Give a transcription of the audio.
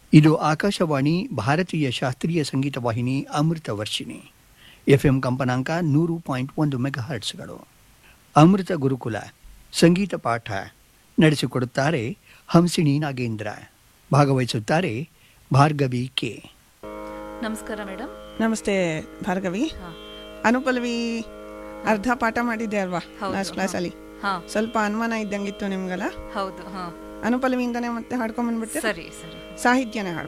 ಇದು ಆಕಾಶವಾಣಿ ಭಾರತೀಯ ಶಾಸ್ತ್ರೀಯ ಸಂಗೀತ ವಾಹಿನಿ ಅಮೃತ ವರ್ಷಿಣಿ ಎಫ್ಎಂ ಕಂಪನಾಂಕ ನೂರು ಪಾಯಿಂಟ್ ಒಂದು ಮೆಗಾ ಹರ್ಟ್ಸ್ಗಳು ಅಮೃತ ಗುರುಕುಲ ಸಂಗೀತ ಪಾಠ ನಡೆಸಿಕೊಡುತ್ತಾರೆ ಹಂಸಿಣಿ ನಾಗೇಂದ್ರ ಭಾಗವಹಿಸುತ್ತಾರೆ ಭಾರ್ಗವಿ ಕೆ ನಮಸ್ಕಾರ ಮೇಡಮ್ ನಮಸ್ತೆ ಭಾರ್ಗವಿ ಹಾ. ಅನುಪಲ್ವಿ ಅರ್ಧ ಪಾಠ ಮಾಡಿದ್ದೆ ಅಲ್ವಾ ಹೌದು, ಲಾಸ್ಟ್ ಕ್ಲಾಸಲ್ಲಿ ಹಾ ಸ್ವಲ್ಪ ಅನುಮಾನ ಇದ್ದಂಗಿತ್ತು ನಿಮ್ಗೆಲ್ಲ ಹೌದು ಹಾ ಅನುಪಲ್ವಿಯಿಂದನೇ ಮತ್ತೆ ಹಾಡ್ಕೊಂಡ್ ಬಂದ್ಬಿಡ್ತೀರಾ ಸರಿ ಸರಿ ಸಾಹಿತ್ಯನೇ ಹಾಡ್ಕೊಂಡು